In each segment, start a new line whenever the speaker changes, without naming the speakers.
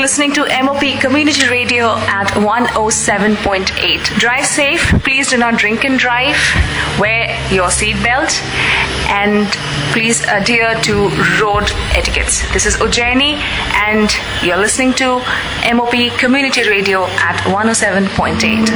listening to MOP Community Radio at 107.8. Drive safe. Please do not drink and drive. Wear your seatbelt. And please adhere to road etiquettes. This is Ujjaini, and you're listening to MOP Community Radio at 107.8.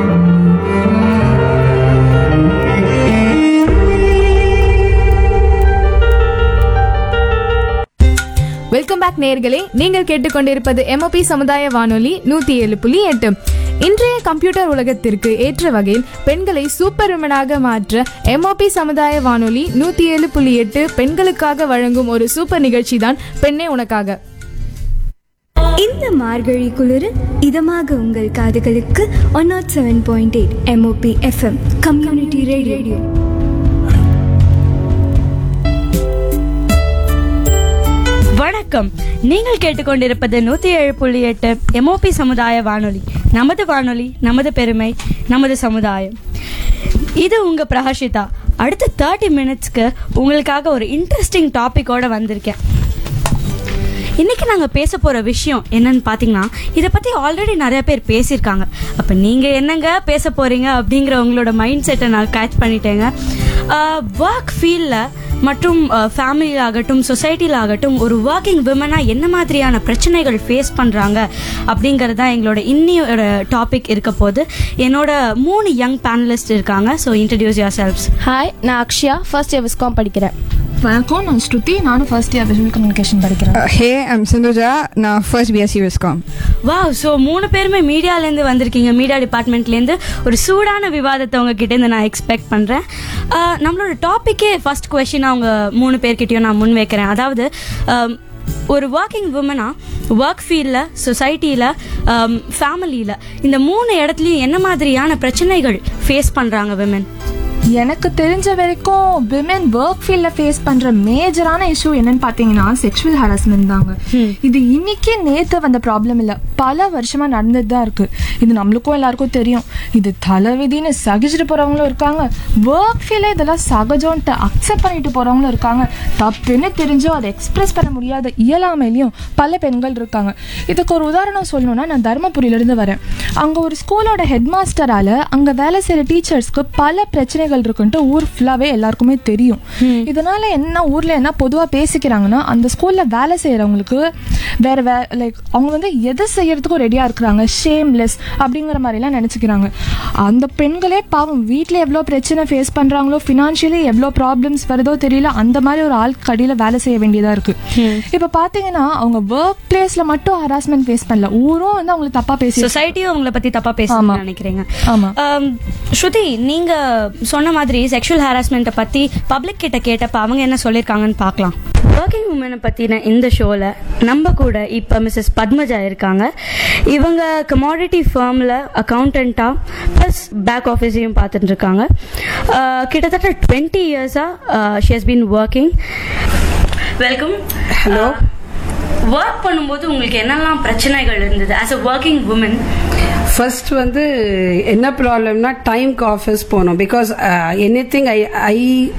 Welcome back நேர்களே நீங்கள் கேட்டுக்கொண்டிருப்பது MOP சமுதாய வானொலி நூத்தி ஏழு புள்ளி எட்டு இன்றைய கம்ப்யூட்டர் உலகத்திற்கு ஏற்ற வகையில் பெண்களை சூப்பர் விமனாக மாற்ற எம்ஓபி சமுதாய வானொலி நூத்தி ஏழு புள்ளி எட்டு பெண்களுக்காக வழங்கும் ஒரு சூப்பர் நிகழ்ச்சி தான் பெண்ணே உனக்காக
இந்த மார்கழி குளிரில் இதமாக உங்கள் காதுகளுக்கு one naught seven point eight MOP FM community radio
வணக்கம் நீங்கள் கேட்டுக்கொண்டிருப்பது நூத்தி ஏழு புள்ளி எட்டு எம்ஓபி சமுதாய வானொலி நமது வானொலி நமது பெருமை நமது சமுதாயம் இது உங்க பிரகாஷிதா அடுத்த தேர்ட்டி மினிட்ஸ்க்கு உங்களுக்காக ஒரு இன்ட்ரெஸ்டிங் டாபிக்கோட வந்திருக்கேன் இன்னைக்கு நாங்க பேச போற விஷயம் என்னன்னு பாத்தீங்கன்னா இத பத்தி ஆல்ரெடி நிறைய பேர் பேசியிருக்காங்க அப்ப நீங்க என்னங்க பேச போறீங்க அப்படிங்கிற உங்களோட மைண்ட் செட்டை நான் கேட்ச் பண்ணிட்டேங்க ஒர்க் ஃபீல்ட்ல மற்றும் ஃபேமிலியில் ஆகட்டும் சொசைட்டியில் ஆகட்டும் ஒரு ஒர்க்கிங் விமனாக என்ன மாதிரியான பிரச்சனைகள் ஃபேஸ் பண்ணுறாங்க அப்படிங்கிறது தான் எங்களோட இன்னியோட டாபிக் இருக்க போது என்னோட மூணு யங் பேனலிஸ்ட் இருக்காங்க so introduce yourselves
hi நான் அக்ஷயா ஃபர்ஸ்ட் இயர் விஸ்காம் படிக்கிறேன்
வணக்கம் நான் ஸ்ருதி நானும் ஃபர்ஸ்ட் இயர் விஷுவல் கம்யூனிகேஷன் படிக்கிறேன்
ஹே ஐம் சிந்துஜா நான் ஃபர்ஸ்ட் பிஎஸ்சி விஸ்காம்
வா ஸோ மூணு பேருமே மீடியாலேருந்து வந்திருக்கீங்க மீடியா டிபார்ட்மெண்ட்லேருந்து ஒரு சூடான விவாதத்தை உங்ககிட்டேருந்து நான் எக்ஸ்பெக்ட் பண்ணுறேன் நம்மளோட டாப்பிக்கே ஃபர்ஸ்ட் கொஷின் அவங்க மூணு பேர்கிட்டயும் நான் முன் வைக்கிறேன் அதாவது ஆம், ஒரு ஒர்க்கிங் உமனா ஒர்க் ஃபீல்டில் சொசைட்டியில் ஃபேமிலியில் இந்த மூணு இடத்துலையும் என்ன மாதிரியான பிரச்சனைகள் ஃபேஸ் பண்ணுறாங்க விமன்
எனக்கு தெரிஞ்ச வரைக்கும் விமென் ஒர்க் ஃபீல்ட்ல ஃபேஸ் பண்ற மேஜரான இஷ்யூ என்னன்னு பாத்தீங்கன்னா செக்ஷுவல் ஹராஸ்மெண்ட் தாங்க இது இன்னைக்கே நேத்து வந்த ப்ராப்ளம் இல்ல பல வருஷமா நடந்துட்டு தான் இருக்கு இது நம்மளுக்கும் எல்லாருக்கும் தெரியும் இது தலைவிதின்னு சகிச்சுட்டு போறவங்களும் இருக்காங்க ஒர்க் ஃபீல்ட்ல இதெல்லாம் சகஜம்ட்டு அக்செப்ட் பண்ணிட்டு போறவங்களும் இருக்காங்க தப்புன்னு தெரிஞ்சோ அதை எக்ஸ்பிரஸ் பண்ண முடியாத இயலாமையிலையும் பல பெண்கள் இருக்காங்க இதுக்கு ஒரு உதாரணம் சொல்லணும்னா நான் தருமபுரியில இருந்து வரேன் அங்க ஒரு ஸ்கூலோட ஹெட் மாஸ்டரால அங்க வேலை செய்யற டீச்சர்ஸ்க்கு பல பிரச்சனைகள் இருக்குன்ட்டு ஊர் ஃபுல்லாவே எல்லாருக்குமே தெரியும் இதனால என்ன ஊர்ல என்ன பொதுவா பேசிக்கிறாங்கன்னா அந்த ஸ்கூல்ல வேலை செய்யறவங்களுக்கு வேற வே லைக் அவங்க வந்து எதை செய்யறதுக்கும் ரெடியா இருக்கிறாங்க ஷேம்லெஸ் அப்படிங்கிற மாதிரி எல்லாம் நினைச்சுக்கிறாங்க அந்த பெண்களே பாவம் வீட்ல எவ்வளவு பிரச்சனை ஃபேஸ் பண்றாங்களோ ஃபினான்ஷியலி எவ்வளவு ப்ராப்ளம்ஸ் வருதோ தெரியல அந்த மாதிரி ஒரு ஆள் கடியில வேலை செய்ய வேண்டியதா இருக்கு இப்ப பாத்தீங்கன்னா அவங்க ஒர்க் பிளேஸ்ல மட்டும் ஹராஸ்மெண்ட் ஃபேஸ் பண்ணல ஊரும் வந்து அவங்களுக்கு தப்பா பேசி
சொசைட்டியும் உங்களை பத்தி தப்பா
ஆமா.
பேசணும்னு நினைக்கிறீங்க
ஆமா.
ஆம், ஸ்ருதி நீங்க சொன்ன மாதிரி செக்ஷுவல் ஹராஸ்மெண்ட்டை பத்தி பப்ளிக் கிட்ட கேட்டப்ப அவங்க என்ன சொல்லியிருக்காங்கன்னு பார்க்கலாம் ஒர்க்கிங் உமனை பத்தின இந்த ஷோல நம்ம கூட இப்ப மிஸ்ஸஸ் பத்மஜா இருக்காங்க இவங்க கமாடிட்டி ஃபர்ம்ல அக்கௌண்டண்டா ப்ளஸ் பேக் ஆஃபீஸையும் பார்த்துட்டு இருக்காங்க ஆஹ், கிட்டத்தட்ட டுவெண்ட்டி இயர்ஸா she has been working welcome hello work பண்ணும்போது உங்களுக்கு என்னெல்லாம் பிரச்சனைகள் இருந்தது as a working woman
first வந்து என்ன ப்ராப்ளம்னா டைம்க்கு ஆஃபீஸ் போகணும் because anything I I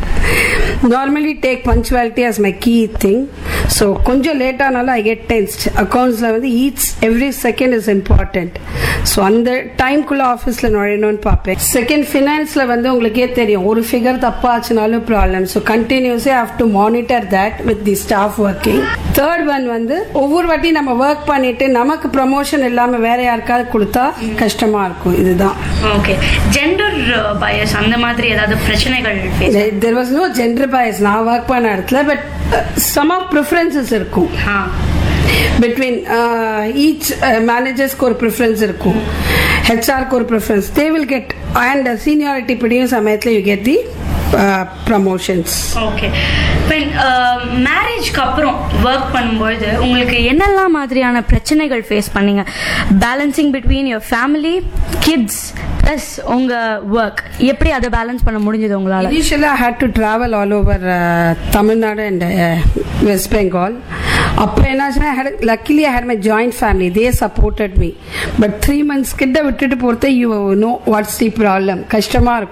normally take punctuality as my key thing so கொஞ்சம் லேட் ஆனாலும் ஐ கெட் டென்ஸ்ட் அக்கௌண்ட்ஸில் வந்து each every second is important so அந்த டைம்குள்ளே ஆஃபீஸில் நுழையணும்னு பார்ப்பேன் செகண்ட் ஃபினான்ஸில் வந்து உங்களுக்கே தெரியும் ஒரு ஃபிகர் தப்பாச்சுனாலும் ப்ராப்ளம் ஸோ கண்டினியூஸே have to monitor that with the staff working third one வந்து ஒவ்வொரு வாட்டி நம்ம ஒர்க் பண்ணிட்டு நமக்கு ப்ரமோஷன் இல்லாமல் வேற யாருக்காவது கொடுத்தா கஷ்டமா இருக்கும் இதுதான்
ஓகே ஜெண்டர் பயஸ் அந்த மாதிரி ஏதாவது பிரச்சனைகள் face-
there was no gender bias நான் ஒர்க் பண்ண இடத்துல பட் சம் ஆஃப் ப்ரிஃபரன்சஸ் இருக்கும்
ஆ
பிட்வீன் ஈச் மேனேஜர்ஸ்க்கு ஒரு ப்ரிஃபரன்ஸ் இருக்கும் ஹெச்ஆர்க்கு ஒரு preference they will get and seniority படியும் சமயத்தில் you get the promotions
okay மேரேஜ்க்கு அப்புறம் ஒர்க் பண்ணும்பொழுது உங்களுக்கு என்னெல்லாம் மாதிரியான பிரச்சனைகள் ஃபேஸ் பண்ணீங்க balancing between your family kids plus உங்க ஒர்க் எப்படி அதை பேலன்ஸ் பண்ண முடிஞ்சது உங்களால
Initially, I had to travel all over uh, Tamil Nadu and uh, West Bengal. அப்போ என்னாச்சுன்னா luckily I had my joint family they supported me but three months கிட்ட விட்டுட்டு போகிறத you know what's the problem கஷ்டமாக இருக்கும்